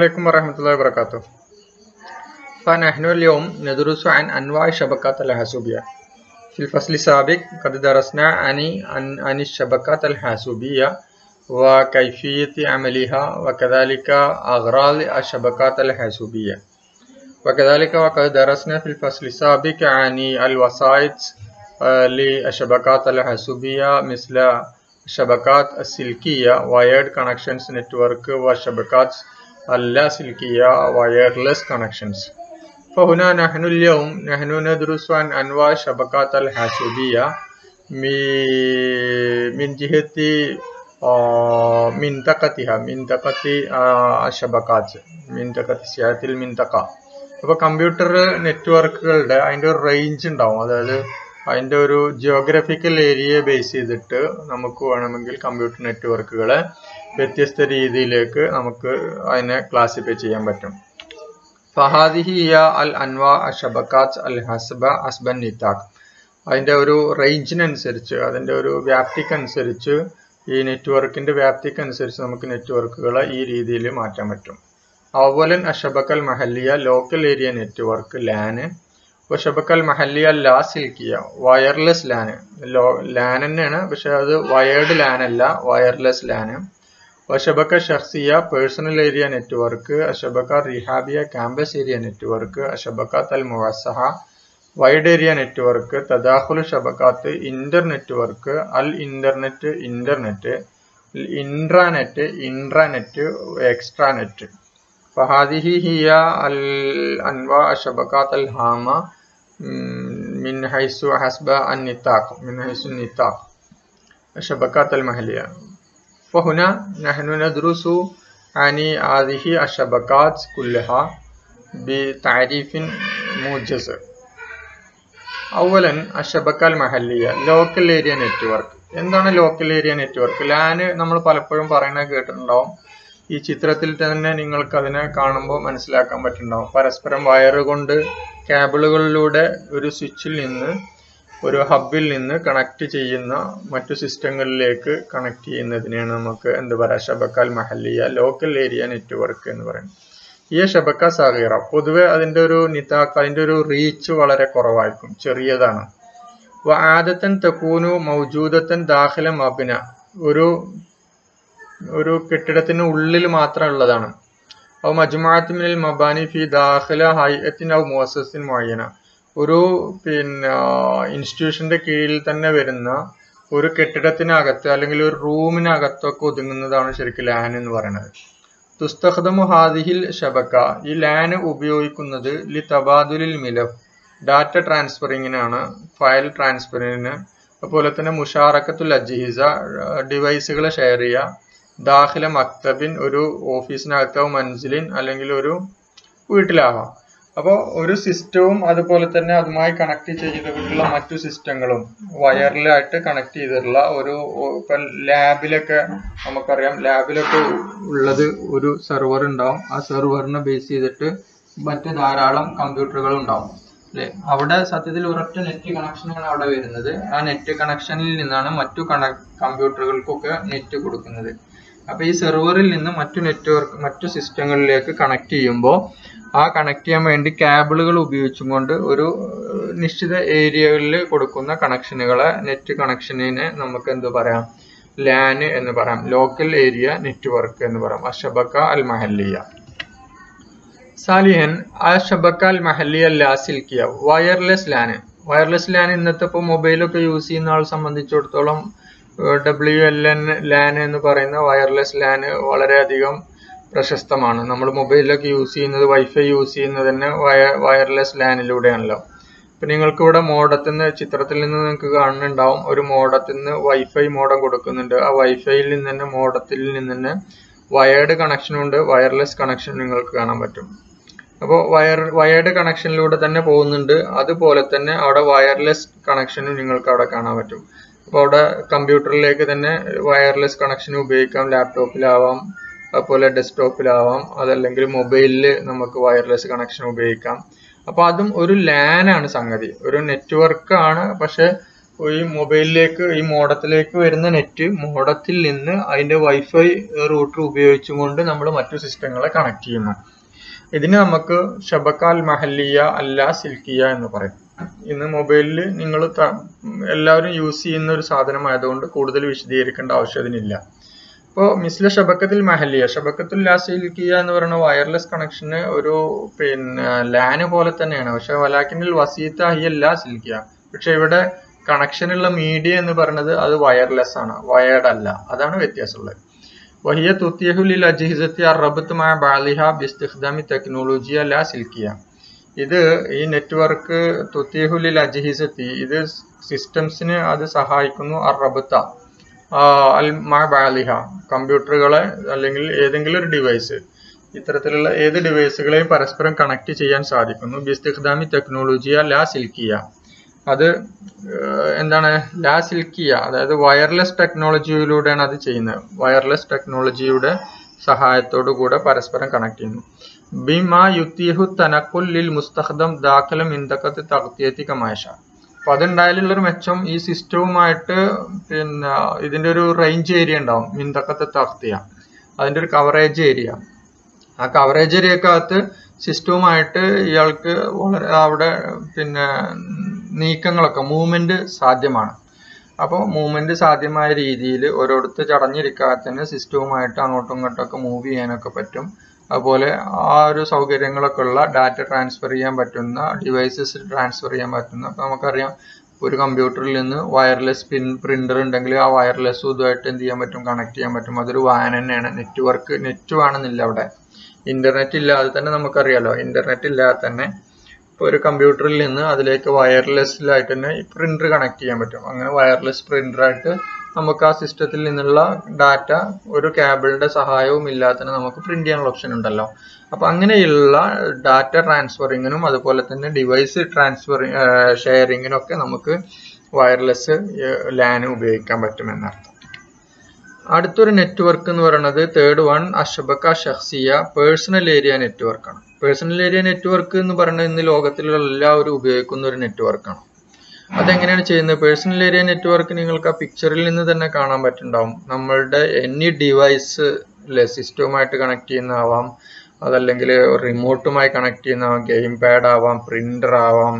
عليكم ورحمة الله وبركاته فنحن اليوم ندرس عن أنواع الشبكات الحاسوبية في الفصل السابق قد درسنا عن عن, عن الشبكات الحاسوبية وكيفية عملها وكذلك أغراض الشبكات الحاسوبية وكذلك وقد درسنا في الفصل السابق عن الوسائط آه، للشبكات الحاسوبية مثل الشبكات السلكية wired connections network والشبكات اللاسلكية wireless connections فهنا نحن اليوم نحن ندرس عن أنواع الشبكات الحاسوبية مي- من جهة آه، منطقتها منطقة آه، الشبكات منطقة سعة المنطقة അപ്പോൾ computer നെറ്റ്വർക്കുകളുടെ അതിൻ്റെ ഒരു റേഞ്ച് ഉണ്ടാവും അതായത് അതിൻ്റെ ഒരു ജിയോഗ്രഫിക്കൽ ഏരിയയെ ബേസ് ചെയ്തിട്ട് നമുക്ക് വേണമെങ്കിൽ കമ്പ്യൂട്ടർ നെറ്റ്വർക്കുകളെ വ്യത്യസ്ത രീതിയിലേക്ക് നമുക്ക് അതിനെ ക്ലാസിഫൈ ചെയ്യാൻ പറ്റും ഫഹാദിഹി ഹിയ അൽ അൻവാ അഷബക്കാത്ത് അൽ ഹസ്ബ അസ്ബൻ നിതാഖ് അതിൻ്റെ ഒരു റേഞ്ചിനനുസരിച്ച് അതിൻ്റെ ഒരു വ്യാപ്തിക്കനുസരിച്ച് ഈ നെറ്റ്വർക്കിൻ്റെ വ്യാപ്തിക്കനുസരിച്ച് നമുക്ക് നെറ്റ്വർക്കുകളെ ഈ രീതിയിൽ മാറ്റാൻ പറ്റും അവലൻ അഷബക്കൽ മഹല്ലിയ ലോക്കൽ ഏരിയ നെറ്റ്വർക്ക് ലാന് വഷബക്കൽ മഹല്ലിയ ലാ സിൽക്കിയ വയർലെസ് ലാന് ലോ ലാൻ തന്നെയാണ് പക്ഷെ അത് വയേർഡ് ലാൻ അല്ല വയർലെസ് ലാന് വഷബക്ക ഷഖ്സിയ പേഴ്സണൽ ഏരിയ നെറ്റ്വർക്ക് അഷബക്ക റിഹാബിയ ക്യാമ്പസ് ഏരിയ നെറ്റ്വർക്ക് അഷബക്ക തൽ മുവസഹ വൈഡ് ഏരിയ നെറ്റ്വർക്ക് തദാഖുൽ ഷബക്കാത്ത് ഇന്റർ നെറ്റ്വർക്ക് അൽ internet internet intranet intranet extranet فهذه هي الأنواع الشبكات الهامة من حيث حسب النطاق من حيث النطاق الشبكات المحلية فهنا نحن ندرس عن هذه الشبكات كلها بتعريف موجز أولا الشبكة المحلية local area network എന്താണ് ലോക്കൽ ഏരിയ നെറ്റ്വർക്ക് ലാന് നമ്മൾ പലപ്പോഴും പറയുന്നത് കേട്ടിട്ടുണ്ടാവും ഈ ചിത്രത്തിൽ തന്നെ നിങ്ങൾക്ക് അതിനെ കാണുമ്പോൾ മനസ്സിലാക്കാൻ പറ്റുന്നുണ്ടാവും പരസ്പരം വയർ കൊണ്ട് കേബിളുകളിലൂടെ ഒരു സ്വിച്ചിൽ നിന്ന് ഒരു ഹബിൽ നിന്ന് കണക്ട് ചെയ്യുന്ന മറ്റു സിസ്റ്റങ്ങളിലേക്ക് കണക്ട് ചെയ്യുന്നതിനെയാണ് നമുക്ക് എന്ത് പറയുക ഷബക്കാൽ മഹല്ലിയ ലോക്കൽ ഏരിയ നെറ്റ്വർക്ക് എന്ന് പറയുന്നത് ഈ ഷബക്ക സാഗീറ പൊതുവെ അതിൻ്റെ ഒരു നിതാക്ക് അതിൻ്റെ ഒരു റീച്ച് വളരെ കുറവായിരിക്കും ചെറിയതാണ് ആദത്തൻ തക്കൂനു മൗജൂദത്തൻ ദാഖില മബിന ഒരു ഒരു കെട്ടിടത്തിന് ഉള്ളിൽ മാത്രം ഉള്ളതാണ് ഔ മജ്മുഅത്ത് മിനൽ മബാനി ഫി ദാഖില ഹൈഅത്തിൻ ഔ മുഅസ്സസിൻ മുഅയ്യന ഒരു പിന്നെ ഇൻസ്റ്റിറ്റ്യൂഷന്റെ കീഴിൽ തന്നെ വരുന്ന ഒരു കെട്ടിടത്തിനകത്ത് അല്ലെങ്കിൽ ഒരു റൂമിനകത്തൊക്കെ ഒതുങ്ങുന്നതാണ് ശരിക്കും ലാൻ എന്ന് പറയുന്നത് തുസ്തഖദമു ഹാദിഹിൽ ഷബക്ക ഈ ലാൻ ഉപയോഗിക്കുന്നത് ലി തബാദുലിൽ മിലഫ് ഡാറ്റ ട്രാൻസ്ഫറിങ്ങിനാണ് ഫയൽ ട്രാൻസ്ഫറിങ്ങിന് അതുപോലെ തന്നെ മുഷാറക്കത്തുൽ അജ്ഹീസ ഡിവൈസുകളെ ഷെയർ ചെയ്യുക ദാഖില മക്തബിൻ ഒരു ഓഫീസിനകത്തോ മൻസിലിൻ അല്ലെങ്കിൽ ഒരു വീട്ടിലാവാം അപ്പോൾ ഒരു സിസ്റ്റവും അതുപോലെ തന്നെ അതുമായി കണക്ട് ചെയ്തിട്ടുള്ള മറ്റു സിസ്റ്റങ്ങളും വയറിലായിട്ട് കണക്ട് ചെയ്തിട്ടുള്ള ഒരു ഇപ്പൊ ലാബിലൊക്കെ നമുക്കറിയാം ലാബിലൊക്കെ ഉള്ളത് ഒരു സെർവർ ഉണ്ടാവും ആ സെർവറിനെ ബേസ് ചെയ്തിട്ട് മറ്റ് ധാരാളം കമ്പ്യൂട്ടറുകൾ ഉണ്ടാവും അല്ലെ അവിടെ സത്യത്തിൽ ഒരൊറ്റ നെറ്റ് കണക്ഷനാണ് അവിടെ വരുന്നത് ആ നെറ്റ് കണക്ഷനിൽ നിന്നാണ് മറ്റു കണ കമ്പ്യൂട്ടറുകൾക്കൊക്കെ നെറ്റ് കൊടുക്കുന്നത് അപ്പൊ ഈ സെർവറിൽ നിന്ന് മറ്റു നെറ്റ്വർക്ക് മറ്റു സിസ്റ്റങ്ങളിലേക്ക് കണക്ട് ചെയ്യുമ്പോൾ ആ കണക്ട് ചെയ്യാൻ വേണ്ടി കേബിളുകൾ ഉപയോഗിച്ചും കൊണ്ട് ഒരു നിശ്ചിത ഏരിയകളിൽ കൊടുക്കുന്ന കണക്ഷനുകളെ നെറ്റ് കണക്ഷനിനെ നമുക്ക് എന്ത് പറയാം ലാൻ എന്ന് പറയാം ലോക്കൽ ഏരിയ നെറ്റ്വർക്ക് എന്ന് പറയാം അഷബക്ക അൽ മഹല്ലിയ സാലിഹൻ ആ ഷബക്ക അൽ മഹല്ലിയ ലാസിൽക്കിയ വയർലെസ് ലാൻ വയർലെസ് ലാൻ ഇന്നത്തെ ഇപ്പോൾ മൊബൈലൊക്കെ യൂസ് ചെയ്യുന്ന ആൾ സംബന്ധിച്ചിടത്തോളം ഡബ്ല്യു എൽ എൻ ലാൻ എന്ന് പറയുന്ന വയർലെസ് ലാൻ വളരെയധികം പ്രശസ്തമാണ് നമ്മൾ മൊബൈലിലൊക്കെ യൂസ് ചെയ്യുന്നത് വൈഫൈ യൂസ് ചെയ്യുന്നത് തന്നെ വയ വയർലെസ് ലാനിലൂടെയാണല്ലോ ഇപ്പം നിങ്ങൾക്ക് ഇവിടെ മോഡത്തിൽ നിന്ന് ചിത്രത്തിൽ നിന്ന് നിങ്ങൾക്ക് കാണുന്നുണ്ടാവും ഒരു മോഡത്തിൽ നിന്ന് വൈഫൈ മോഡം കൊടുക്കുന്നുണ്ട് ആ വൈഫൈയിൽ നിന്ന് തന്നെ മോഡത്തിൽ നിന്ന് തന്നെ വയേർഡ് കണക്ഷനുണ്ട് വയർലെസ് കണക്ഷൻ നിങ്ങൾക്ക് കാണാൻ പറ്റും അപ്പോൾ വയർ വയേർഡ് കണക്ഷനിലൂടെ തന്നെ പോകുന്നുണ്ട് അതുപോലെ തന്നെ അവിടെ വയർലെസ് കണക്ഷനും നിങ്ങൾക്ക് അവിടെ കാണാൻ പറ്റും അപ്പോൾ അവിടെ കമ്പ്യൂട്ടറിലേക്ക് തന്നെ വയർലെസ് കണക്ഷൻ ഉപയോഗിക്കാം ലാപ്ടോപ്പിലാവാം അതുപോലെ ഡെസ്ക്ടോപ്പിലാവാം അതല്ലെങ്കിൽ മൊബൈലിൽ നമുക്ക് വയർലെസ് കണക്ഷൻ ഉപയോഗിക്കാം അപ്പോൾ അതും ഒരു ലാൻ ആണ് സംഗതി ഒരു നെറ്റ്വർക്ക് ആണ് പക്ഷെ ഈ മൊബൈലിലേക്ക് ഈ മോഡത്തിലേക്ക് വരുന്ന നെറ്റ് മോഡത്തിൽ നിന്ന് അതിന്റെ വൈഫൈ റൂട്ടർ ഉപയോഗിച്ചും കൊണ്ട് നമ്മൾ മറ്റു സിസ്റ്റങ്ങളെ കണക്ട് ചെയ്യുന്നു ഇതിന് നമുക്ക് ഷബക്കാൽ മഹല്ലിയ അല്ല സിൽക്കിയ എന്ന് പറയും ഇന്ന് മൊബൈലിൽ നിങ്ങൾ എല്ലാവരും യൂസ് ചെയ്യുന്ന ഒരു സാധനമായതുകൊണ്ട് കൂടുതൽ വിശദീകരിക്കേണ്ട ആവശ്യത്തിനില്ല ഇപ്പോൾ മിസ്ല ഷബക്കത്തിൽ മഹല്ലിയ ഷബക്കത്തുൽ ലാ സിൽക്കിയ എന്ന് പറയുന്ന വയർലെസ് കണക്ഷന് ഒരു പിന്നെ ലാന് പോലെ തന്നെയാണ് പക്ഷെ വലാക്കിനിൽ വസീത്ത ഹിയല്ല സിൽക്കിയ പക്ഷെ ഇവിടെ കണക്ഷനുള്ള മീഡിയ എന്ന് പറയുന്നത് അത് വയർലെസ് ആണ് വയർഡ് അല്ല അതാണ് വ്യത്യാസമുള്ളത് വഹിയ തുത്തിയഹുലിൽ അജിഹിസത്തി അറബത്ത് മായ ബാലിഹ ബിസ്തിഖ്ദാമി ടെക്നോളജിയ ലാ സിൽക്കിയ ഇത് ഈ നെറ്റ്വർക്ക് തുത്തിയഹുലിൽ അജിഹിസത്തി ഇത് സിസ്റ്റംസിന് അത് സഹായിക്കുന്നു അറബത്ത അൽ മാ ബാലിഹ കമ്പ്യൂട്ടറുകളെ അല്ലെങ്കിൽ ഏതെങ്കിലും ഒരു ഡിവൈസ് ഇത്തരത്തിലുള്ള ഏത് ഡിവൈസുകളെയും പരസ്പരം കണക്ട് ചെയ്യാൻ സാധിക്കുന്നു ബിസ്തിഖ്ദാമി ടെക്നോളജിയ ലാ സിൽക്കിയ അത് എന്താണ് ലാ സിൽക്കിയ അതായത് വയർലെസ് ടെക്നോളജിയിലൂടെയാണ് അത് ചെയ്യുന്നത് വയർലെസ് ടെക്നോളജിയുടെ സഹായത്തോടു കൂടെ പരസ്പരം കണക്ട് ചെയ്യുന്നു ബിമാ യുത്തിഹു തനക്കുൽ ലിൽ മുസ്തഖദം ദാഖലം ഇന്ദക്കത്ത് തകത്തിയെത്തി കമാശ അപ്പൊ അതുണ്ടായാലുള്ള ഒരു മെച്ചം ഈ സിസ്റ്റവുമായിട്ട് പിന്നെ ഇതിന്റെ ഒരു റേഞ്ച് ഏരിയ ഉണ്ടാവും മിന്തക്കത്തെ തക്തിയ അതിന്റെ ഒരു കവറേജ് ഏരിയ ആ കവറേജ് ഏരിയക്കകത്ത് സിസ്റ്റവുമായിട്ട് ഇയാൾക്ക് വളരെ അവിടെ പിന്നെ നീക്കങ്ങളൊക്കെ മൂവ്മെന്റ് സാധ്യമാണ് അപ്പോൾ മൂവ്മെന്റ് സാധ്യമായ രീതിയിൽ ഓരോരുത്തർ ചടഞ്ഞിരിക്കാതെ തന്നെ സിസ്റ്റവുമായിട്ട് അങ്ങോട്ടും ഇങ്ങോട്ടൊക്കെ മൂവ് ചെയ്യാനൊക്കെ പറ്റും അതുപോലെ ആ ഒരു സൗകര്യങ്ങളൊക്കെ ഉള്ള ഡാറ്റ ട്രാൻസ്ഫർ ചെയ്യാൻ പറ്റുന്ന ഡിവൈസസ് ട്രാൻസ്ഫർ ചെയ്യാൻ പറ്റുന്ന അപ്പോൾ നമുക്കറിയാം ഒരു കമ്പ്യൂട്ടറിൽ നിന്ന് വയർലെസ് പിൻ പ്രിന്റർ ഉണ്ടെങ്കിൽ ആ വയർലെസ് ഇതുമായിട്ട് എന്ത് ചെയ്യാൻ പറ്റും കണക്ട് ചെയ്യാൻ പറ്റും അതൊരു വാൻ തന്നെയാണ് നെറ്റ്വർക്ക് നെറ്റ് വേണമെന്നില്ല അവിടെ ഇന്റർനെറ്റ് ഇല്ലാതെ തന്നെ നമുക്കറിയാലോ ഇന്റർനെറ്റ് ഇല്ലാതെ തന്നെ ഇപ്പോൾ ഒരു കമ്പ്യൂട്ടറിൽ നിന്ന് അതിലേക്ക് വയർലെസ്സിലായിട്ട് തന്നെ പ്രിന്റർ കണക്ട് ചെയ്യാൻ പറ്റും അങ്ങനെ വയർലെസ് പ്രിന്ററായിട്ട് നമുക്ക് ആ സിസ്റ്റത്തിൽ നിന്നുള്ള ഡാറ്റ ഒരു കേബിളിന്റെ സഹായവും ഇല്ലാതെ തന്നെ നമുക്ക് പ്രിന്റ് ചെയ്യാനുള്ള ഓപ്ഷൻ ഉണ്ടല്ലോ അപ്പൊ അങ്ങനെയുള്ള ഡാറ്റ ട്രാൻസ്ഫറിങ്ങിനും അതുപോലെ തന്നെ ഡിവൈസ് ട്രാൻസ്ഫർ ഷെയറിങ്ങിനും ഒക്കെ നമുക്ക് വയർലെസ് ലാൻ ഉപയോഗിക്കാൻ പറ്റുമെന്നർത്ഥം അടുത്തൊരു നെറ്റ്വർക്ക് എന്ന് പറയുന്നത് തേർഡ് വൺ അഷബക്ക ഷഹ്സിയ പേഴ്സണൽ ഏരിയ നെറ്റ്വർക്ക് ആണ് പേഴ്സണൽ ഏരിയ നെറ്റ്വർക്ക് എന്ന് പറയുന്നത് ഇന്ന് ലോകത്തിലുള്ള എല്ലാവരും ഉപയോഗിക്കുന്ന ഒരു നെറ്റ്വർക്കാണ് അതെങ്ങനെയാണ് ചെയ്യുന്നത് പേഴ്സണൽ ഏരിയ നെറ്റ്വർക്ക് നിങ്ങൾക്ക് ആ പിക്ചറിൽ നിന്ന് തന്നെ കാണാൻ പറ്റുന്നുണ്ടാവും നമ്മളുടെ എനി ഡിവൈസ് അല്ലെ സിസ്റ്റവുമായിട്ട് കണക്ട് ചെയ്യുന്നതാവാം അതല്ലെങ്കിൽ റിമോട്ടുമായി കണക്ട് ചെയ്യുന്നതാവാം ഗെയിം പാഡ് ആവാം പ്രിന്റർ ആവാം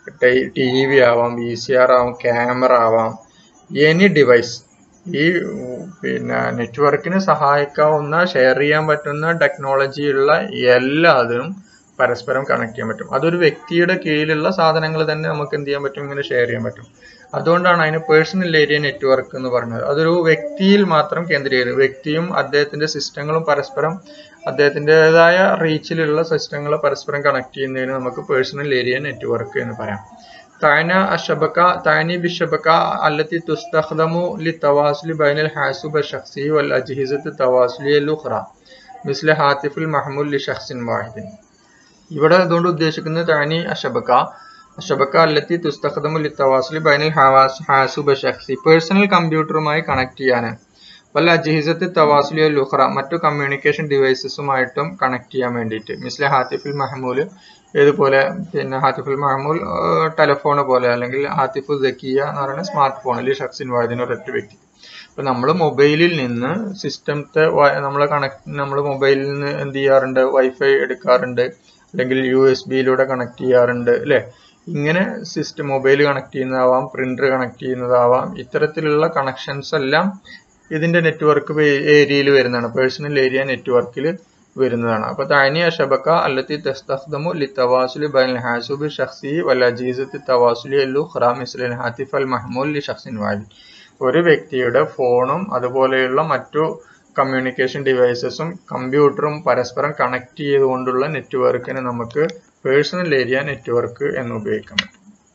ടി വി ആവാം വി സി ആർ ആവാം ക്യാമറ ആവാം എനി ഡിവൈസ് ഈ പിന്നെ നെറ്റ്വർക്കിന് സഹായിക്കാവുന്ന ഷെയർ ചെയ്യാൻ പറ്റുന്ന ടെക്നോളജി ഉള്ള എല്ലാതും പരസ്പരം കണക്ട് ചെയ്യാൻ പറ്റും അതൊരു വ്യക്തിയുടെ കീഴിലുള്ള സാധനങ്ങൾ തന്നെ നമുക്ക് എന്ത് ചെയ്യാൻ പറ്റും ഇങ്ങനെ ഷെയർ ചെയ്യാൻ പറ്റും അതുകൊണ്ടാണ് അതിന് പേഴ്സണൽ ഏരിയ നെറ്റ്വർക്ക് എന്ന് പറയുന്നത് അതൊരു വ്യക്തിയിൽ മാത്രം കേന്ദ്രീകരിക്കും വ്യക്തിയും അദ്ദേഹത്തിന്റെ സിസ്റ്റങ്ങളും പരസ്പരം അദ്ദേഹത്തിൻ്റെതായ റീച്ചിലുള്ള സിസ്റ്റങ്ങൾ പരസ്പരം കണക്ട് ചെയ്യുന്നതിന് നമുക്ക് പേഴ്സണൽ ഏരിയ നെറ്റ്വർക്ക് എന്ന് പറയാം തഅന അഷബക തഅനി ബിഷബക അല്ലത്തി തുസ്തഖ്ദമു ലിത്തവാസുലി ബൈനൽ ഹാസുബ الشخصي والأجهزة التواصلية الأخرى مثل هاتف المحمول لشخص واحد ഇവിടെ അതുകൊണ്ട് ഉദ്ദേശിക്കുന്നത് തഅനി അഷബക അഷബക അല്ലത്തി തുസ്തഖ്ദമു ലിത്തവാസുലി ബൈനൽ ഹാസുബ ഷഖ്സി പേഴ്സണൽ കമ്പ്യൂട്ടറുമായി കണക്ട് ചെയ്യാനാണ് വല്ല അജിഹിസത്ത് തവാസുലിയ ലുഹ്റ മറ്റു കമ്മ്യൂണിക്കേഷൻ ഡിവൈസസുമായിട്ടും കണക്ട് ചെയ്യാൻ വേണ്ടിയിട്ട് മിസ്ലെ ഹാത്തിഫുൽ മഹമൂല് ഇതുപോലെ പിന്നെ ഹാത്തിഫുൽ മഹമൂൽ ടെലഫോൺ പോലെ അല്ലെങ്കിൽ ഹാത്തിഫുൽ ദക്കിയ എന്ന് പറയുന്ന സ്മാർട്ട് ഫോണിൽ ഷഖ്സിൻ വായതിന് ഒരൊറ്റ വ്യക്തി ഇപ്പൊ നമ്മൾ മൊബൈലിൽ നിന്ന് സിസ്റ്റത്തെ നമ്മൾ കണക്ട് നമ്മൾ മൊബൈലിൽ നിന്ന് എന്ത് ചെയ്യാറുണ്ട് വൈഫൈ എടുക്കാറുണ്ട് അല്ലെങ്കിൽ യു എസ് ബിയിലൂടെ കണക്ട് ചെയ്യാറുണ്ട് അല്ലെ ഇങ്ങനെ സിസ്റ്റം മൊബൈൽ കണക്ട് ചെയ്യുന്നതാവാം പ്രിന്റർ കണക്ട് ചെയ്യുന്നതാവാം ഇത്തരത്തിലുള്ള കണക്ഷൻസ് എല്ലാം ഇതിന്റെ നെറ്റ്വർക്ക് ഏരിയയിൽ വരുന്നതാണ് പേഴ്സണൽ ഏരിയ നെറ്റ്വർക്കിൽ വരുന്നതാണ് അപ്പൊ താനിയ ഷബക്ക അല്ലത്തി തസ്തഖ്ദമു ലിത്തവാസുലി ബൈനൽ ഹാസുബി ഷഖ്സി വൽ അജീസത്തി തവാസുലി അല്ലു ഖറാം മിസ്ലിൻ ഹാത്തിഫ് അൽ മഹ്മൂൽ ലി ഷഖ്സിൻ വാഹിദ് ഒരു വ്യക്തിയുടെ ഫോണും അതുപോലെയുള്ള മറ്റു കമ്മ്യൂണിക്കേഷൻ ഡിവൈസസും കമ്പ്യൂട്ടറും പരസ്പരം കണക്ട് ചെയ്തുകൊണ്ടുള്ള നെറ്റ്വർക്കിന് നമുക്ക് പേഴ്സണൽ ഏരിയ നെറ്റ്വർക്ക് എന്ന് ഉപയോഗിക്കാൻ പറ്റും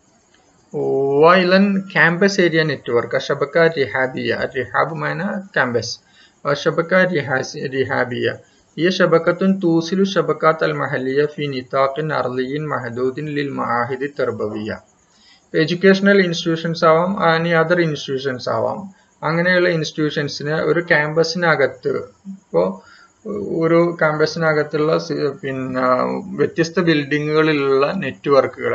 وأيضا كامبس area network الشبكة الرحابية الرحاب معنى كامبس والشبكة الرحابية هي شبكة توصل الشبكات المحلية في نطاق أرضي محدود للمعاهد التربوية എഡ്യൂക്കേഷണൽ ഇൻസ്റ്റിറ്റ്യൂഷൻസ് ആവാം ആനി അതർ ഇൻസ്റ്റിറ്റ്യൂഷൻസ് ആവാം അങ്ങനെയുള്ള ഇൻസ്റ്റിറ്റ്യൂഷൻസിന് ഒരു ക്യാമ്പസിനകത്ത് ഇപ്പോൾ ഒരു ക്യാമ്പസിനകത്തുള്ള പിന്നെ വ്യത്യസ്ത ബിൽഡിങ്ങുകളിലുള്ള നെറ്റ്വർക്കുകൾ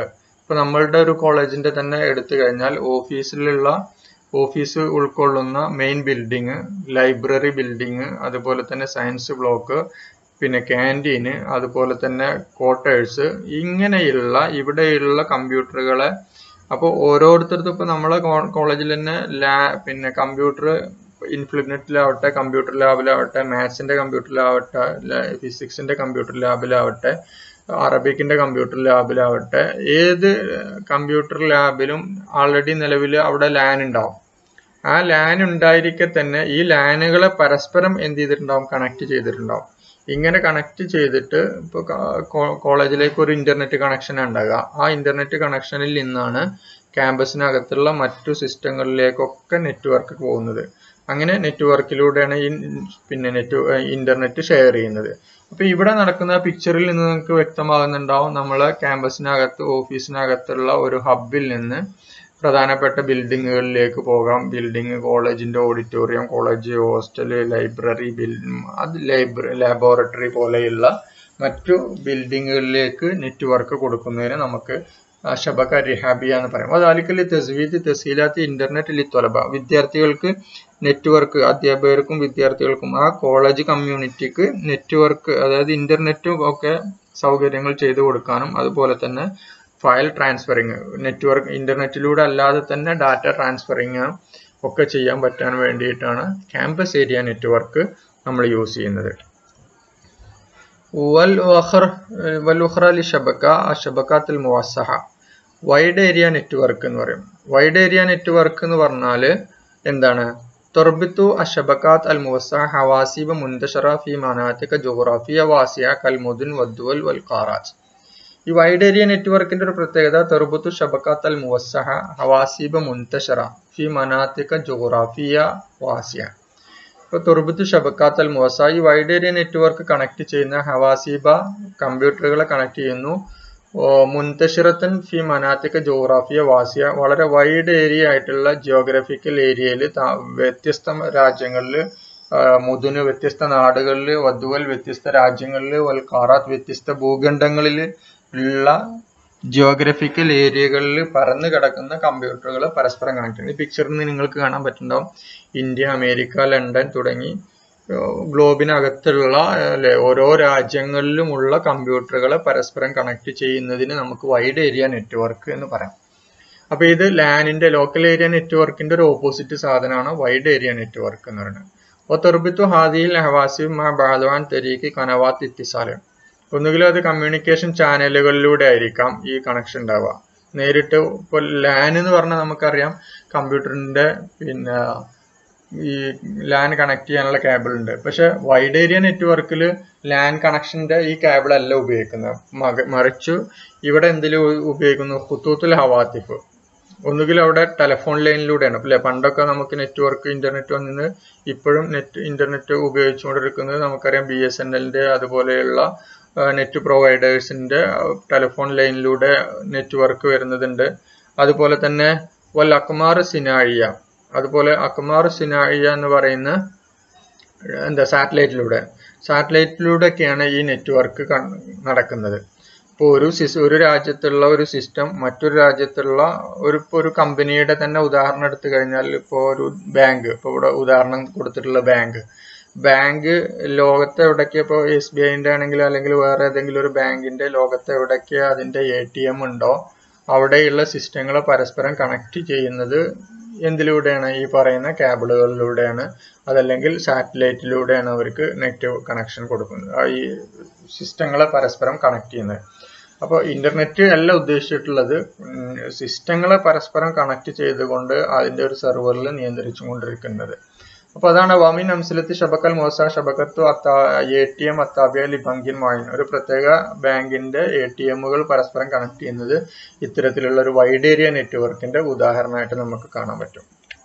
ഇപ്പൊ നമ്മളുടെ ഒരു കോളേജിന്റെ തന്നെ എടുത്തു കഴിഞ്ഞാൽ ഓഫീസിലുള്ള ഓഫീസ് ഉൾക്കൊള്ളുന്ന മെയിൻ ബിൽഡിംഗ് ലൈബ്രറി ബിൽഡിംഗ് അതുപോലെ തന്നെ സയൻസ് ബ്ലോക്ക് പിന്നെ ക്യാൻറ്റീന് അതുപോലെ തന്നെ ക്വാർട്ടേഴ്സ് ഇങ്ങനെയുള്ള ഇവിടെയുള്ള കമ്പ്യൂട്ടറുകളെ അപ്പോൾ ഓരോരുത്തർക്കും ഇപ്പോൾ നമ്മളെ കോളേജിൽ തന്നെ ലാ പിന്നെ കമ്പ്യൂട്ടർ ഇൻഫ്ലിനെറ്റിലാവട്ടെ കമ്പ്യൂട്ടർ ലാബിലാവട്ടെ മാത്സിന്റെ കമ്പ്യൂട്ടറിലാവട്ടെ ഫിസിക്സിന്റെ കമ്പ്യൂട്ടർ ലാബിലാവട്ടെ അറബിക്കിന്റെ കമ്പ്യൂട്ടർ ലാബിലാവട്ടെ ഏത് കമ്പ്യൂട്ടർ ലാബിലും ആൾറെഡി നിലവിൽ അവിടെ ലാൻ ഉണ്ടാവും ആ ലാൻ ഉണ്ടായിരിക്കെ തന്നെ ഈ ലാനുകളെ പരസ്പരം എന്ത് ചെയ്തിട്ടുണ്ടാവും കണക്ട് ചെയ്തിട്ടുണ്ടാവും ഇങ്ങനെ കണക്ട് ചെയ്തിട്ട് ഇപ്പോൾ കോളേജിലേക്ക് ഒരു ഇന്റർനെറ്റ് കണക്ഷൻ ഉണ്ടാകുക ആ ഇന്റർനെറ്റ് കണക്ഷനിൽ നിന്നാണ് ക്യാമ്പസിനകത്തുള്ള മറ്റു സിസ്റ്റങ്ങളിലേക്കൊക്കെ നെറ്റ്വർക്ക് പോകുന്നത് അങ്ങനെ നെറ്റ്വർക്കിലൂടെയാണ് ഈ പിന്നെ നെറ്റ് ഇന്റർനെറ്റ് ഷെയർ ചെയ്യുന്നത് അപ്പൊ ഇവിടെ നടക്കുന്ന പിക്ചറിൽ നിന്ന് നിങ്ങൾക്ക് വ്യക്തമാകുന്നുണ്ടാവും നമ്മളെ ക്യാമ്പസിനകത്ത് ഓഫീസിനകത്തുള്ള ഒരു ഹബിൽ നിന്ന് പ്രധാനപ്പെട്ട ബിൽഡിങ്ങുകളിലേക്ക് പോകാം ബിൽഡിംഗ് കോളേജിന്റെ ഓഡിറ്റോറിയം കോളേജ് ഹോസ്റ്റല് ലൈബ്രറി ബിൽ അത് ലൈബ്രറി ലാബോറട്ടറി പോലെയുള്ള മറ്റു ബിൽഡിങ്ങുകളിലേക്ക് നെറ്റ്വർക്ക് കൊടുക്കുന്നതിന് നമുക്ക് ഷബക്ക റിഹാബിയ എന്ന് പറയും അതാലിക്കല് തസ്വീദ് തസീലാത്ത് ഇന്റർനെറ്റ് ലിത്തൊലബ വിദ്യാർത്ഥികൾക്ക് നെറ്റ്വർക്ക് അധ്യാപകർക്കും വിദ്യാർത്ഥികൾക്കും ആ കോളേജ് കമ്മ്യൂണിറ്റിക്ക് നെറ്റ്വർക്ക് അതായത് ഇന്റർനെറ്റും ഒക്കെ സൗകര്യങ്ങൾ ചെയ്തു കൊടുക്കാനും അതുപോലെ തന്നെ ഫയൽ ട്രാൻസ്ഫറിങ് നെറ്റ്വർക്ക് ഇന്റർനെറ്റിലൂടെ അല്ലാതെ തന്നെ ഡാറ്റ ട്രാൻസ്ഫറിങ് ഒക്കെ ചെയ്യാൻ പറ്റാൻ വേണ്ടിയിട്ടാണ് ക്യാമ്പസ് ഏരിയ നെറ്റ്വർക്ക് നമ്മൾ യൂസ് ചെയ്യുന്നത് വൽ ഷബക്ക ഷബക്കാത്തിൽ മുവസഹ വൈഡ് ഏരിയ നെറ്റ്വർക്ക് എന്ന് പറയും വൈഡ് ഏരിയ നെറ്റ്വർക്ക് എന്ന് പറഞ്ഞാൽ എന്താണ് തുർബിത്തു അഷബക്കാത്ത് അൽ മുവസ ഹവാസിബ മുന്തഷറ ഫി മനാത്തിക ജോഗ്രാഫിയ വാസിയ കൽമുദിൻ വദ്വൽ വൽ ഖാറാജ് ഈ വൈഡ് ഏരിയ നെറ്റ്വർക്കിന്റെ ഒരു പ്രത്യേകത തെർബുത്തു ഷബക്കാത്ത് അൽ മുവസഹ ഹവാസിബ മുന്തഷറ ഫി മനാത്തിക ജോഗ്രാഫിയ വാസിയ ഇപ്പൊ തുർബുത്തു ഷബക്കാത്ത് അൽ മുവസ ഈ വൈഡ് ഏരിയ നെറ്റ്വർക്ക് കണക്ട് ചെയ്യുന്ന ഹവാസിബ കമ്പ്യൂട്ടറുകളെ കണക്ട് ചെയ്യുന്നു മുന്തഷിറത്തൻ ഫി മനാത്തിക ജോഗ്രാഫിയ വാസിയ വളരെ വൈഡ് ഏരിയ ആയിട്ടുള്ള ജിയോഗ്രഫിക്കൽ ഏരിയയിൽ വ്യത്യസ്ത രാജ്യങ്ങളിൽ മുതുന് വ്യത്യസ്ത നാടുകളിൽ വധുവൽ വ്യത്യസ്ത രാജ്യങ്ങളിൽ വൽക്കാറാത്ത് വ്യത്യസ്ത ഭൂഖണ്ഡങ്ങളിൽ ഉള്ള ജിയോഗ്രഫിക്കൽ ഏരിയകളിൽ പരന്നു കിടക്കുന്ന കമ്പ്യൂട്ടറുകൾ പരസ്പരം കണക്ട് ചെയ്യുന്നു ഈ പിക്ചറിൽ നിന്ന് നിങ്ങൾക്ക് കാണാൻ പറ്റുന്നുണ്ടാവും ഇന്ത്യ അമേരിക്ക ലണ്ടൻ തുടങ്ങി ഗ്ലോബിനകത്തുള്ള അല്ലെ ഓരോ രാജ്യങ്ങളിലുമുള്ള കമ്പ്യൂട്ടറുകളെ പരസ്പരം കണക്ട് ചെയ്യുന്നതിന് നമുക്ക് വൈഡ് ഏരിയ നെറ്റ്വർക്ക് എന്ന് പറയാം അപ്പൊ ഇത് ലാനിന്റെ ലോക്കൽ ഏരിയ നെറ്റ്വർക്കിന്റെ ഒരു ഓപ്പോസിറ്റ് സാധനമാണ് വൈഡ് ഏരിയ നെറ്റ്വർക്ക് എന്ന് പറയുന്നത് ഒത്തൊർബിത്തു ഹാദിയിൽ ഹവാസി ബാലവാൻ തെരീക്ക് കനവാത്ത് ഇത്തിസാല് ഒന്നുകിൽ അത് കമ്മ്യൂണിക്കേഷൻ ചാനലുകളിലൂടെ ആയിരിക്കാം ഈ കണക്ഷൻ ഉണ്ടാവുക നേരിട്ട് ഇപ്പോൾ ലാൻ എന്ന് പറഞ്ഞാൽ നമുക്കറിയാം കമ്പ്യൂട്ടറിന്റെ പിന്നെ ഈ ലാൻ കണക്ട് ചെയ്യാനുള്ള കേബിൾ ഉണ്ട് പക്ഷെ വൈഡ് ഏരിയ നെറ്റ്വർക്കിൽ ലാൻ കണക്ഷന്റെ ഈ കേബിൾ അല്ല ഉപയോഗിക്കുന്നത് മറിച്ചു ഇവിടെ എന്തിലും ഉപയോഗിക്കുന്നു ഹുത്തൂത്തുൽ ഹവാത്തിഫ് ഒന്നുകിൽ അവിടെ ടെലിഫോൺ ലൈനിലൂടെയാണ് അല്ലേ പണ്ടൊക്കെ നമുക്ക് നെറ്റ്വർക്ക് ഇന്റർനെറ്റ് വന്നത് ഇപ്പോഴും നെറ്റ് ഇന്റർനെറ്റ് ഉപയോഗിച്ചുകൊണ്ടിരിക്കുന്നത് നമുക്കറിയാം ബി എസ് എൻ എല്ലിന്റെ അതുപോലെയുള്ള നെറ്റ് പ്രൊവൈഡേഴ്സിന്റെ ടെലിഫോൺ ലൈനിലൂടെ നെറ്റ്വർക്ക് വരുന്നതുണ്ട് അതുപോലെ തന്നെ വൽ അക്മാർ സിനാഴിയ അതുപോലെ അക്മാർ സിനാഴിയ എന്ന് പറയുന്ന എന്താ സാറ്റലൈറ്റിലൂടെ സാറ്റലൈറ്റിലൂടെയൊക്കെയാണ് ഈ നെറ്റ്വർക്ക് നടക്കുന്നത് ഇപ്പോൾ ഒരു സിസ് ഒരു രാജ്യത്തുള്ള ഒരു സിസ്റ്റം മറ്റൊരു രാജ്യത്തുള്ള ഒരു ഇപ്പോൾ ഒരു കമ്പനിയുടെ തന്നെ ഉദാഹരണം എടുത്തു കഴിഞ്ഞാൽ ഇപ്പോൾ ഒരു ബാങ്ക് ഇപ്പോൾ ഇവിടെ ഉദാഹരണം കൊടുത്തിട്ടുള്ള ബാങ്ക് ബാങ്ക് ലോകത്തെ എവിടേക്ക് ഇപ്പോൾ എസ് ബി ഐൻ്റെ ആണെങ്കിൽ അല്ലെങ്കിൽ വേറെ ഏതെങ്കിലും ഒരു ബാങ്കിന്റെ ലോകത്തെ എവിടേക്ക് അതിന്റെ എ ടി എം ഉണ്ടോ അവിടെയുള്ള സിസ്റ്റങ്ങളെ പരസ്പരം കണക്ട് ചെയ്യുന്നത് എന്തിലൂടെയാണ് ഈ പറയുന്ന കേബിളുകളിലൂടെയാണ് അതല്ലെങ്കിൽ സാറ്റലൈറ്റിലൂടെയാണ് അവർക്ക് നെറ്റ് കണക്ഷൻ കൊടുക്കുന്നത് ഈ സിസ്റ്റങ്ങളെ പരസ്പരം കണക്ട് ചെയ്യുന്നത് അപ്പോൾ ഇന്റർനെറ്റ് അല്ല ഉദ്ദേശിച്ചിട്ടുള്ളത് സിസ്റ്റങ്ങളെ പരസ്പരം കണക്ട് ചെയ്തുകൊണ്ട് അതിന്റെ ഒരു സെർവറിൽ നിയന്ത്രിച്ചു കൊണ്ടിരിക്കുന്നത് അപ്പൊ അതാണ് വമിൻ അംസലത്ത് ഷബക്കൽ മോസ ഷബക്കത്തു അത്താ എ ടി എം അത്താബിയ ലിബങ്കിൻ മായിൻ ഒരു പ്രത്യേക ബാങ്കിന്റെ എ ടി എമ്മുകൾ പരസ്പരം കണക്ട് ചെയ്യുന്നത് ഇത്തരത്തിലുള്ള ഒരു വൈഡ് ഏരിയ നെറ്റ്വർക്കിന്റെ ഉദാഹരണമായിട്ട് നമുക്ക് കാണാൻ പറ്റും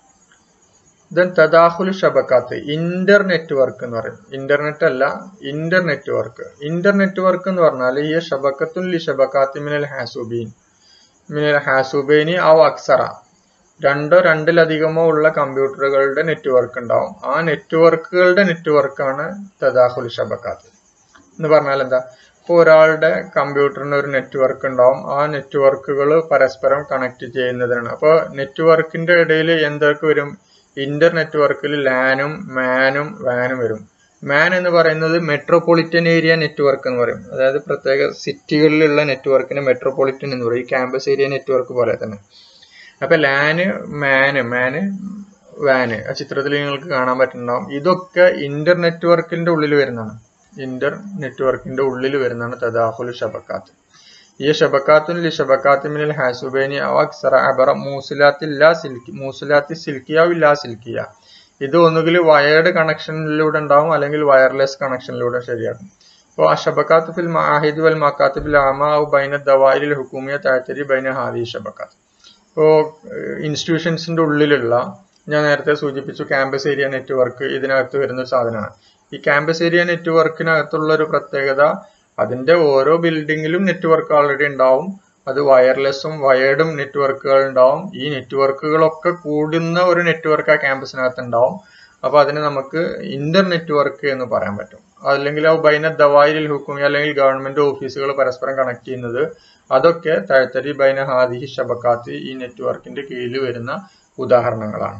ദെൻ തദാഹുൽ ഷബക്കാത്ത് ഇന്റർ നെറ്റ്വർക്ക് എന്ന് പറയും ഇന്റർനെറ്റ് അല്ല ഇന്റർ നെറ്റ്വർക്ക് ഇന്റർ നെറ്റ്വർക്ക് എന്ന് പറഞ്ഞാൽ ഈ ഷബക്കത്തുൽ ലി ഷബക്കാത്ത് മിനൽ ഹാസുബീൻ മിനൽ ഹാസുബൈനി ഔ അക്സറ രണ്ടോ രണ്ടിലധികമോ ഉള്ള കമ്പ്യൂട്ടറുകളുടെ നെറ്റ്വർക്ക് ഉണ്ടാവും ആ നെറ്റ്വർക്കുകളുടെ നെറ്റ്വർക്കാണ് തദാഹുൽ ഷബക്കാത്ത് എന്ന് പറഞ്ഞാൽ എന്താ ഇപ്പോൾ ഒരാളുടെ കമ്പ്യൂട്ടറിന് ഒരു നെറ്റ്വർക്ക് ഉണ്ടാവും ആ നെറ്റ്വർക്കുകൾ പരസ്പരം കണക്ട് ചെയ്യുന്നതാണ് അപ്പോൾ നെറ്റ്വർക്കിന്റെ ഇടയിൽ എന്തൊക്കെ വരും ഇന്റർ നെറ്റ്വർക്കിൽ ലാനും മാനും വാനും വരും മാൻ എന്ന് പറയുന്നത് മെട്രോപൊളിറ്റൻ ഏരിയ നെറ്റ്വർക്ക് എന്ന് പറയും അതായത് പ്രത്യേക സിറ്റികളിലുള്ള നെറ്റ്വർക്കിന് മെട്രോപൊളിറ്റൻ എന്ന് പറയും ഈ ക്യാമ്പസ് ഏരിയ നെറ്റ്വർക്ക് പോലെ തന്നെ അപ്പൊ ലാന് മാന് മാന് വാന് ആ ചിത്രത്തിൽ നിങ്ങൾക്ക് കാണാൻ പറ്റുന്നുണ്ടാവും ഇതൊക്കെ ഇന്റർ നെറ്റ്വർക്കിന്റെ ഉള്ളിൽ വരുന്നതാണ് ഇന്റർ നെറ്റ്വർക്കിന്റെ ഉള്ളിൽ വരുന്നതാണ് തദാഹുൽ ഷബക്കാത്ത് ഈ ഷബക്കാത്തുൻ ലി ഷബക്കാത്തി മിനൽ ഹാസുബൈനി അവ അക്സറ അബറ മൂസിലാത്തി ലാ സിൽക്കി മൂസിലാത്തി സിൽക്കിയ ലാ സിൽക്കിയ ഇത് ഒന്നുകിൽ വയർഡ് കണക്ഷനിലൂടെ ഉണ്ടാവും അല്ലെങ്കിൽ വയർലെസ് കണക്ഷനിലൂടെ ശരിയാക്കും അപ്പോൾ അഷബക്കാത്ത് ഫിൽ മാഹിദ് വൽ മക്കാത്ത് ഫിൽ ആമ ബൈന ദവായിൽ ഹുക്കൂമിയ താഴ്ത്തരി ബൈന ഹാദി ഷബക്കാത്ത് ഇപ്പോൾ ഇൻസ്റ്റിറ്റ്യൂഷൻസിന്റെ ഉള്ളിലുള്ള ഞാൻ നേരത്തെ സൂചിപ്പിച്ചു ക്യാമ്പസ് ഏരിയ നെറ്റ്വർക്ക് ഇതിനകത്ത് വരുന്ന ഒരു സാധനമാണ് ഈ ക്യാമ്പസ് ഏരിയ നെറ്റ്വർക്കിനകത്തുള്ള ഒരു പ്രത്യേകത അതിന്റെ ഓരോ ബിൽഡിങ്ങിലും നെറ്റ്വർക്ക് ഓൾറെഡി ഉണ്ടാവും അത് വയർലെസ്സും വയേർഡും നെറ്റ്വർക്കുകൾ ഉണ്ടാവും ഈ നെറ്റ്വർക്കുകളൊക്കെ കൂടുന്ന ഒരു നെറ്റ്വർക്ക് ആ ക്യാമ്പസിനകത്ത് ഉണ്ടാവും അപ്പൊ അതിന് നമുക്ക് ഇന്റർ നെറ്റ്വർക്ക് എന്ന് പറയാൻ പറ്റും അല്ലെങ്കിൽ ആ ബൈന ദവായിൽ ഹുക്കുമി അല്ലെങ്കിൽ ഗവൺമെന്റ് ഓഫീസുകൾ പരസ്പരം കണക്ട് ചെയ്യുന്നത് അതൊക്കെ താഴ്ത്തരി ബൈന ഹാദിഹി ഷബക്കാത്ത് ഈ നെറ്റ്വർക്കിന്റെ കീഴിൽ വരുന്ന ഉദാഹരണങ്ങളാണ്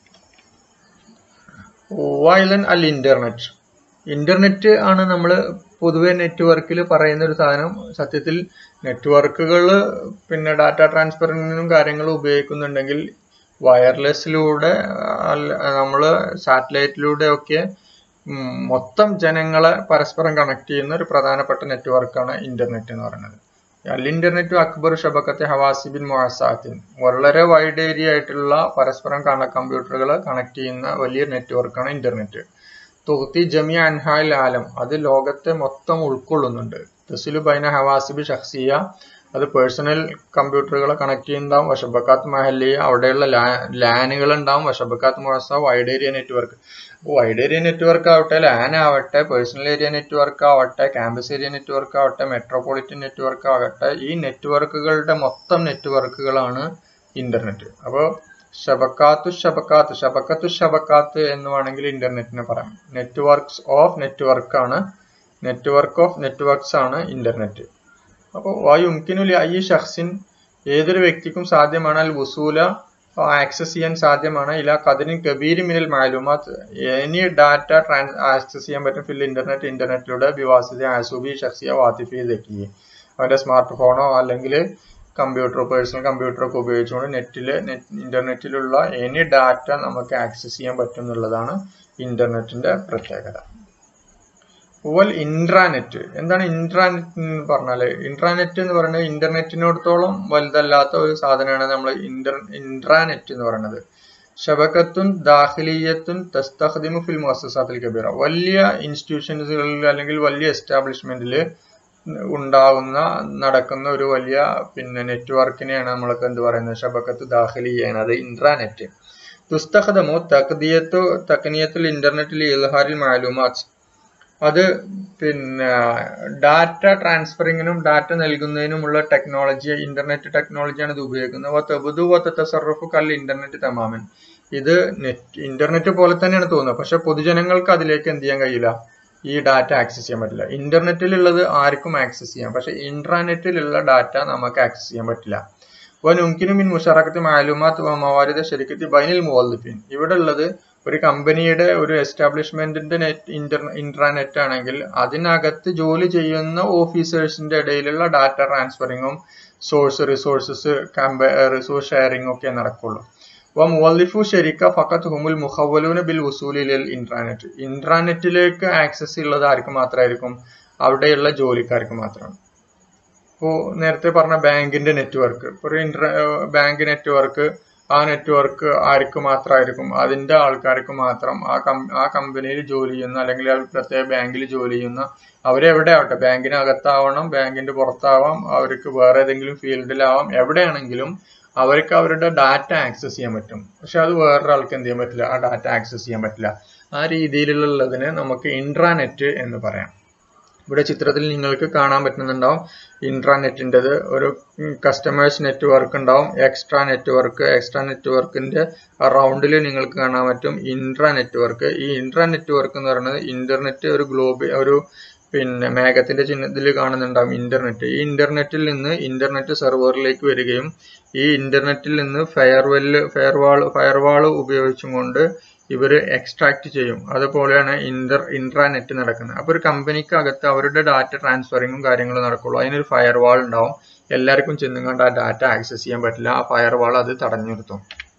വൈലൻ അൽ ഇന്റർനെറ്റ് ഇന്റർനെറ്റ് ആണ് നമ്മൾ പൊതുവെ നെറ്റ്വർക്കിൽ പറയുന്ന ഒരു സാധനം സത്യത്തിൽ നെറ്റ്വർക്കുകൾ പിന്നെ ഡാറ്റ ട്രാൻസ്ഫറിനും കാര്യങ്ങളും ഉപയോഗിക്കുന്നുണ്ടെങ്കിൽ വയർലെസ്സിലൂടെ നമ്മൾ സാറ്റലൈറ്റിലൂടെ ഒക്കെ മൊത്തം ജനങ്ങളെ പരസ്പരം കണക്ട് ചെയ്യുന്ന ഒരു പ്രധാനപ്പെട്ട നെറ്റ്വർക്കാണ് ഇന്റർനെറ്റ് എന്ന് പറയുന്നത് അൽ ഇന്റർനെറ്റ് അക്ബർ ഷബക്കത്തെ ഹവാസിബിൻ മൊഹസാത്തിൻ വളരെ വൈഡ് ഏരിയ ആയിട്ടുള്ള പരസ്പരം കമ്പ്യൂട്ടറുകൾ കണക്ട് ചെയ്യുന്ന വലിയ നെറ്റ്വർക്കാണ് ഇന്റർനെറ്റ് തുഹത്തി ജമിയ അൻഹാൽ ആലം അത് ലോകത്തെ മൊത്തം ഉൾക്കൊള്ളുന്നുണ്ട് തസിലു ബൈന ഹവാസിബ് ഷഖ്സിയ അത് പേഴ്സണൽ കമ്പ്യൂട്ടറുകളെ കണക്ട് ചെയ്യുന്നുണ്ടാവും വഷബക്കാത്ത് മഹല്ലിയ അവിടെയുള്ള ലാനുകൾ ഉണ്ടാവും വഷബക്കാത്ത് മുഴസ wide area network wide area network ആവട്ടെ ലാൻ ആവട്ടെ പേഴ്സണൽ ഏരിയ നെറ്റ്വർക്ക് ആവട്ടെ ക്യാമ്പസ് ഏരിയ നെറ്റ്വർക്ക് ആവട്ടെ മെട്രോപൊളിറ്റൻ നെറ്റ്വർക്ക് ആവട്ടെ ഈ നെറ്റ്വർക്കുകളുടെ മൊത്തം നെറ്റ്വർക്കുകളാണ് ഇന്റർനെറ്റ് അപ്പോൾ ഷബക്കാത്തു ഷബക്കാത്ത് ഷബക്കത്തു ഷബക്കാത്ത് എന്ന് വേണമെങ്കിൽ ഇന്റർനെറ്റിനെ പറയാം നെറ്റ്വർക്ക്സ് ഓഫ് നെറ്റ്വർക്ക് ആണ് നെറ്റ്വർക്ക് ഓഫ് നെറ്റ്വർക്ക്സ് ആണ് ഇന്റർനെറ്റ് അപ്പോൾ വായുംകിനുലി ഐ ഷഖ്സിൻ ഏതൊരു വ്യക്തിക്കും സാധ്യമാണ് അൽ വസൂല ആക്സസ് ചെയ്യാൻ സാധ്യമാണ് ഇല കതിരിൻ കബീരി മിനൽ മാലൂമാത്ത് എനി ഡാറ്റ ട്രാൻസ് ആക്സസ് ചെയ്യാൻ പറ്റും ഫിൽ ഇന്റർനെറ്റ് ഇന്റർനെറ്റിലൂടെ ബിവാസിത ആസുബി ഷഖ്സിയ വാത്തിഫി ദക്കി അവരുടെ സ്മാർട്ട് ഫോണോ അല്ലെങ്കിൽ കമ്പ്യൂട്ടർ പേഴ്സണൽ കമ്പ്യൂട്ടർ ഒക്കെ ഉപയോഗിച്ചുകൊണ്ട് നെറ്റിൽ ഇന്റർനെറ്റിലുള്ള എനി ഡാറ്റ നമുക്ക് ആക്സസ് ചെയ്യാൻ പറ്റും എന്നുള്ളതാണ് ഇന്റർനെറ്റിന്റെ പ്രത്യേകത ഓൽ ഇൻട്രാനെറ്റ് എന്താണ് ഇൻട്രാനെറ്റ് എന്ന് പറഞ്ഞാല് ഇൻട്രാനെറ്റ് എന്ന് പറയുന്നത് ഇന്റർനെറ്റിനോടത്തോളം വലുതല്ലാത്ത ഒരു സാധനമാണ് നമ്മൾ ഇന്റർ ഇൻട്രാനെറ്റ് എന്ന് പറയുന്നത് ഷബക്കത്തുൻ ദാഖിലിയത്തുൻ തസ്തഖദിമു ഫിൽ മുഅസ്സസാത്തിൽ കബീറ വലിയ ഇൻസ്റ്റിറ്റ്യൂഷൻസുകളിൽ അല്ലെങ്കിൽ വലിയ എസ്റ്റാബ്ലിഷ്മെന്റിൽ ഉണ്ടാകുന്ന നടക്കുന്ന ഒരു വലിയ പിന്നെ നെറ്റ്വർക്കിനെയാണ് നമ്മൾക്ക് എന്ത് പറയുന്നത് ഷബക്കത്ത് ദാഖിലിയാണ് അത് ഇൻട്രാനെറ്റ് തുസ്തഖദമു തഖദിയത്തു തക്നിയത്തുൽ ഇന്റർനെറ്റിൽ ഇൽഹാരിൽ മാലൂമാത്ത് അത് പിന്നെ ഡാറ്റ ട്രാൻസ്ഫറിങ്ങിനും ഡാറ്റ നൽകുന്നതിനുമുള്ള ടെക്നോളജി ഇന്റർനെറ്റ് ടെക്നോളജിയാണ് ഇത് ഉപയോഗിക്കുന്നത് തെബുദു തസറുഫ് കൽ ഇന്റർനെറ്റ് തമാമൻ ഇത് നെറ്റ് ഇന്റർനെറ്റ് പോലെ തന്നെയാണ് തോന്നുന്നത് പക്ഷെ പൊതുജനങ്ങൾക്ക് അതിലേക്ക് എന്ത് ചെയ്യാൻ കഴിയില്ല ഈ ഡാറ്റ ആക്സസ് ചെയ്യാൻ പറ്റില്ല ഇന്റർനെറ്റിലുള്ളത് ആർക്കും ആക്സസ് ചെയ്യാം പക്ഷെ ഇന്റർനെറ്റിലുള്ള ഡാറ്റ നമുക്ക് ആക്സസ് ചെയ്യാൻ പറ്റില്ല വനുംകിനും മിൻ മുഷറക്കത്ത് മാലൂമാത്ത് മവാരിദ ശരിക്കത്തി ബൈനിൽ മുവല്ലിഫിൻ ഇവിടെ ഉള്ളത് ഒരു കമ്പനിയുടെ ഒരു എസ്റ്റാബ്ലിഷ്മെന്റിന്റെ നെറ്റ് ഇന്റർ ഇൻട്രാനെറ്റ് ആണെങ്കിൽ അതിനകത്ത് ജോലി ചെയ്യുന്ന ഓഫീസേഴ്സിന്റെ ഇടയിലുള്ള ഡാറ്റ ട്രാൻസ്ഫറിങ്ങും സോഴ്സ് റിസോഴ്സസ് റിസോഴ്സ് ഷെയറിംഗ് ഒക്കെ നടക്കുള്ളൂ അപ്പോൾ മുവല്ലിഫു ഷെരിക്ക ഫക്കത്ത് ഹുമുൽ മുഹവലൂന് ബിൽ വസൂലിൽ ഇൻട്രാനെറ്റ് ഇൻട്രാനെറ്റിലേക്ക് ആക്സസ് ഉള്ളത് ആർക്ക് മാത്രമായിരിക്കും അവിടെയുള്ള ജോലിക്കാർക്ക് മാത്രമാണ് ഇപ്പോൾ നേരത്തെ പറഞ്ഞ ബാങ്കിന്റെ നെറ്റ്വർക്ക് ഒരു ഇന്റർ ബാങ്ക് നെറ്റ്വർക്ക് ആ നെറ്റ്വർക്ക് ആർക്ക് മാത്രമായിരിക്കും അതിന്റെ ആൾക്കാർക്ക് മാത്രം ആ കം ആ കമ്പനിയിൽ ജോലി ചെയ്യുന്ന അല്ലെങ്കിൽ ആ പ്രത്യേക ബാങ്കിൽ ജോലി ചെയ്യുന്ന അവരെവിടെ ആവട്ടെ ബാങ്കിനകത്താവണം ബാങ്കിന്റെ പുറത്താവാം അവർക്ക് വേറെ ഏതെങ്കിലും ഫീൽഡിലാവാം എവിടെയാണെങ്കിലും അവർക്ക് അവരുടെ ഡാറ്റ ആക്സസ് ചെയ്യാൻ പറ്റും പക്ഷെ അത് വേറൊരാൾക്ക് എന്ത് ചെയ്യാൻ പറ്റില്ല ആ ഡാറ്റ ആക്സസ് ചെയ്യാൻ പറ്റില്ല ആ രീതിയിലുള്ളതിന് നമുക്ക് ഇൻട്രാനെറ്റ് എന്ന് പറയാം ഇവിടെ ചിത്രത്തിൽ നിങ്ങൾക്ക് കാണാൻ പറ്റുന്നുണ്ടാവും ഇൻട്രാനെറ്റിൻ്റെത് ഒരു കസ്റ്റമേഴ്സ് നെറ്റ്വർക്ക് ഉണ്ടാവും എക്സ്ട്രാ നെറ്റ്വർക്ക് എക്സ്ട്രാ നെറ്റ്വർക്കിന്റെ റൗണ്ടിൽ നിങ്ങൾക്ക് കാണാൻ പറ്റും ഇൻട്രാ നെറ്റ്വർക്ക് ഈ ഇൻട്രാ നെറ്റ്വർക്ക് എന്ന് പറയുന്നത് ഇന്റർനെറ്റ് ഒരു ഗ്ലോബ് ഒരു പിന്നെ മേഘത്തിന്റെ ചിഹ്നത്തിൽ കാണുന്നുണ്ടാവും ഇന്റർനെറ്റ് ഈ ഇന്റർനെറ്റിൽ നിന്ന് ഇന്റർനെറ്റ് സെർവറിലേക്ക് വരികയും ഈ ഇന്റർനെറ്റിൽ നിന്ന് ഫയർവെല് ഫയർവാൾ ഫയർവാൾ ഉപയോഗിച്ചും കൊണ്ട് ഇവർ എക്സ്ട്രാക്ട് ചെയ്യും അതുപോലെയാണ് ഇന്റർ ഇൻട്രാനെറ്റ് നടക്കുന്നത് അപ്പോൾ ഒരു കമ്പനിക്ക് അകത്ത് അവരുടെ ഡാറ്റ ട്രാൻസ്ഫറിങ്ങും കാര്യങ്ങളും നടക്കുള്ളൂ അതിനൊരു ഫയർവാൾ ഉണ്ടാവും എല്ലാവർക്കും ചെന്നുകൊണ്ട് ആ ഡാറ്റ ആക്സസ് ചെയ്യാൻ പറ്റില്ല ആ ഫയർവാൾ അത് തടഞ്ഞു നിർത്തും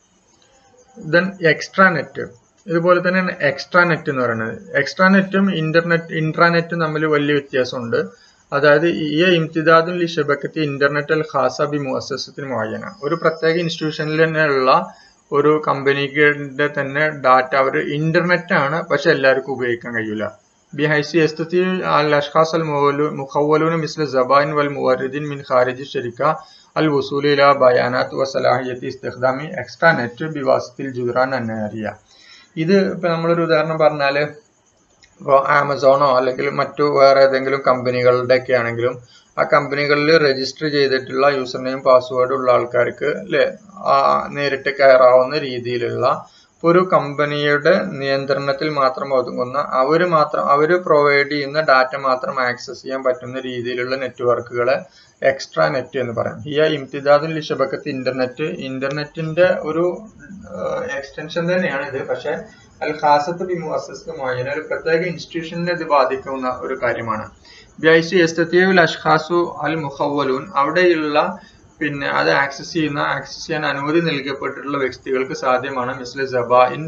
ദെൻ എക്സ്ട്രാ നെറ്റ് ഇതുപോലെ തന്നെയാണ് എക്സ്ട്രാ നെറ്റ് എന്ന് പറയുന്നത് എക്സ്ട്രാ നെറ്റും ഇന്റർനെറ്റ് ഇൻട്രാനെറ്റും തമ്മിൽ വലിയ വ്യത്യാസമുണ്ട് അതായത് ഈ ഇംതിദാദുൽ ലി ഷബക്കത്തി ഇന്റർനെറ്റ് അൽ ഖാസ ബി മുഅസ്സസത്തിന് മുഅയ്യന ഒരു പ്രത്യേക ഇൻസ്റ്റിറ്റ്യൂഷനിൽ തന്നെയുള്ള ഒരു കമ്പനിയുടെ തന്നെ ഡാറ്റ അവർ ഇന്റർനെറ്റ് ആണ് പക്ഷെ എല്ലാവർക്കും ഉപയോഗിക്കാൻ കഴിയില്ല بحيث يستطيع الأشخاص المخولون مثل الزبائن والموردين من خارج الشركة الوصول إلى بيانات وصلاحية استخدام extranet بواسطة الجدران النارية ഇത് ഇപ്പൊ നമ്മളൊരു ഉദാഹരണം പറഞ്ഞാല് ഇപ്പോൾ ആമസോണോ അല്ലെങ്കിൽ മറ്റു വേറെ ഏതെങ്കിലും കമ്പനികളുടെ ഒക്കെ ആണെങ്കിലും ആ കമ്പനികളിൽ രജിസ്റ്റർ ചെയ്തിട്ടുള്ള യൂസർ നെയിം പാസ്വേഡ് ഉള്ള ആൾക്കാർക്ക് അല്ലെ നേരിട്ട് കയറാവുന്ന രീതിയിലുള്ള ഒരു കമ്പനിയുടെ നിയന്ത്രണത്തിൽ മാത്രം ഒതുങ്ങുന്ന അവർ മാത്രം അവർ പ്രൊവൈഡ് ചെയ്യുന്ന ഡാറ്റ മാത്രം ആക്സസ് ചെയ്യാൻ പറ്റുന്ന രീതിയിലുള്ള നെറ്റ്വർക്കുകളെ എക്സ്ട്രാ നെറ്റ് എന്ന് പറയും ഈ ഇംതിദാദുൽ ലിഷബക്കത്ത് ഇന്റർനെറ്റ് ഇന്റർനെറ്റിന്റെ ഒരു എക്സ്റ്റൻഷൻ തന്നെയാണ് ഇത് പക്ഷെ അൽ ഖാസത്ത് ബി മുഅസ്സസ് മുഅയ്യന ഒരു പ്രത്യേക ഇൻസ്റ്റിറ്റ്യൂഷനെ ഇത് ബാധിക്കുന്ന ഒരു കാര്യമാണ് ബിഐസി എസ്തത്തിയുൽ അഷ്ഖാസു അൽ മുഖവലൂൻ അവിടെയുള്ള പിന്നെ അത് ആക്സസ് ചെയ്യുന്ന ആക്സസ് ചെയ്യാൻ അനുമതി നൽകപ്പെട്ടിട്ടുള്ള വ്യക്തികൾക്ക് സാധ്യമാണ് മിസ്ല ജബായിൻ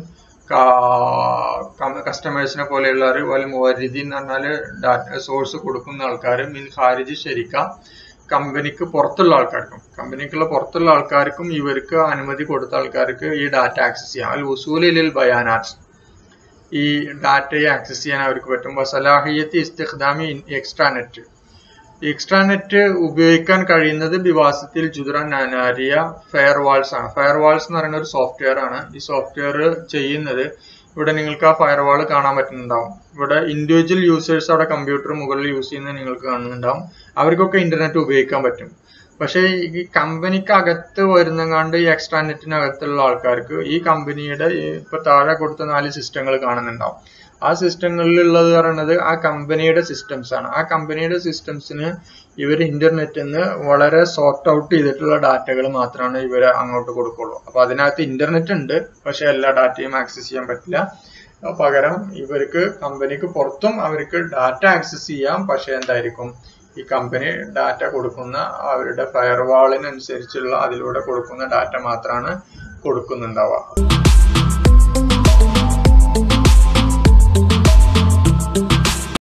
കസ്റ്റമേഴ്സിനെ പോലെയുള്ളവർ വൽ മുവരിദി എന്ന് പറഞ്ഞാൽ ഡാറ്റ സോഴ്സ് കൊടുക്കുന്ന ആൾക്കാർ മിൻ ഖാരിജ് ശരിക്ക കമ്പനിക്ക് പുറത്തുള്ള ആൾക്കാർക്കും കമ്പനിക്കുള്ള പുറത്തുള്ള ആൾക്കാർക്കും ഇവർക്ക് അനുമതി കൊടുത്ത ആൾക്കാർക്ക് ഈ ഡാറ്റ ആക്സസ് ചെയ്യാം അൽ ഉസൂലിൽ ബയാനാറ്റ് ഈ ഡാറ്റയെ ആക്സസ് ചെയ്യാൻ അവർക്ക് പറ്റും വസലാഹിയത്ത് ഇസ്തിഖ്ദാമി എക്സ്ട്രാനെറ്റ് എക്സ്ട്രാനെറ്റ് ഉപയോഗിക്കാൻ കഴിയുന്നത് ബിവാസത്തിൽ ജുദ്ര നാനാരിയ ഫയർവാൾസ് ആണ് ഫയർവാൾസ് എന്ന് പറയുന്ന ഒരു സോഫ്റ്റ്വെയർ ആണ് ഈ സോഫ്റ്റ്വെയർ ചെയ്യുന്നത് ഇവിടെ നിങ്ങൾക്ക് ആ ഫയർവാൾ കാണാൻ പറ്റുന്നുണ്ടാവും ഇവിടെ ഇൻഡിവിജ്വൽ യൂസേഴ്സ് അവിടെ കമ്പ്യൂട്ടർ മുകളിൽ യൂസ് ചെയ്യുന്നത് നിങ്ങൾക്ക് കാണുന്നുണ്ടാവും അവർക്കൊക്കെ ഇന്റർനെറ്റ് ഉപയോഗിക്കാൻ പറ്റും പക്ഷേ ഈ കമ്പനിക്ക് അകത്ത് വരുന്നങ്ങാണ്ട് ഈ എക്സ്ട്രാ നെറ്റിനകത്തുള്ള ആൾക്കാർക്ക് ഈ കമ്പനിയുടെ ഇപ്പൊ താഴെ കൊടുത്ത നാല് സിസ്റ്റങ്ങൾ കാണുന്നുണ്ടാവും ആ സിസ്റ്റങ്ങളിലുള്ളത് പറയുന്നത് ആ കമ്പനിയുടെ സിസ്റ്റംസ് ആണ് ആ കമ്പനിയുടെ സിസ്റ്റംസിന് ഇവർ ഇന്റർനെറ്റിൽ നിന്ന് വളരെ സോർട്ട് ഔട്ട് ചെയ്തിട്ടുള്ള ഡാറ്റകൾ മാത്രമാണ് ഇവർ അങ്ങോട്ട് കൊടുക്കുള്ളൂ അപ്പൊ അതിനകത്ത് ഇന്റർനെറ്റ് ഉണ്ട് പക്ഷെ എല്ലാ ഡാറ്റയും ആക്സസ് ചെയ്യാൻ പറ്റില്ല പകരം ഇവർക്ക് കമ്പനിക്ക് പുറത്തും അവർക്ക് ഡാറ്റ ആക്സസ് ചെയ്യാം പക്ഷെ എന്തായിരിക്കും ഈ കമ്പനി ഡാറ്റ കൊടുക്കുന്ന അവരുടെ ഫയർവാളിനനുസരിച്ചുള്ള അതിലൂടെ കൊടുക്കുന്ന ഡാറ്റ മാത്രമാണ് കൊടുക്കുന്നുണ്ടാവുക